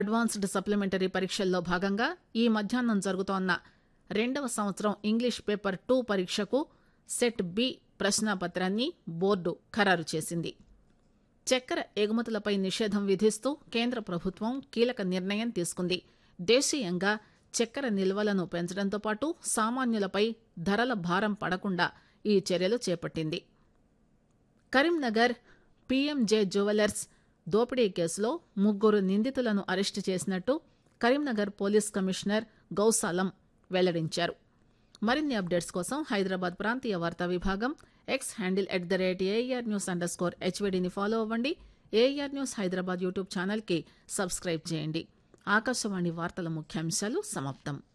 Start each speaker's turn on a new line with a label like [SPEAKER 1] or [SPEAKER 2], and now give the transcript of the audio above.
[SPEAKER 1] advanced supplementary పరీక్షల్లో భాగంగా ఈ మధ్యాహ్నం జరుగుతోన్న రెండవ సంవత్సరం ఇంగ్లీష్ పేపర్ టూ పరీక్షకు సెట్ బి ప్రశ్నాపత్రాన్ని బోర్డు ఖరారు చేసింది చక్కెర ఎగుమతులపై నిషేధం విధిస్తూ కేంద్ర ప్రభుత్వం కీలక నిర్ణయం తీసుకుంది దేశీయంగా చక్కెర నిల్వలను పెంచడంతో పాటు సామాన్యులపై ధరల భారం పడకుండా ఈ చర్యలు చేపట్టింది కరీంనగర్ పీఎంజే జ్యువెలర్స్ దోపిడీ కేసులో ముగ్గురు నిందితులను అరెస్టు చేసినట్టు కరీంనగర్ పోలీస్ కమిషనర్ గౌసాలం వెల్లడించారు మరిన్ని అప్డేట్స్ కోసం హైదరాబాద్ ప్రాంతీయ వార్తా విభాగం X handle at the rate A R news underscore score హెచ్వీడీని ఫాలో అవ్వండి ఏఆర్ న్యూస్ హైదరాబాద్ యూట్యూబ్ ఛానల్కి సబ్స్క్రైబ్ చేయండి ఆకాశవాణి వార్తల ముఖ్యాంశాలు సమాప్తం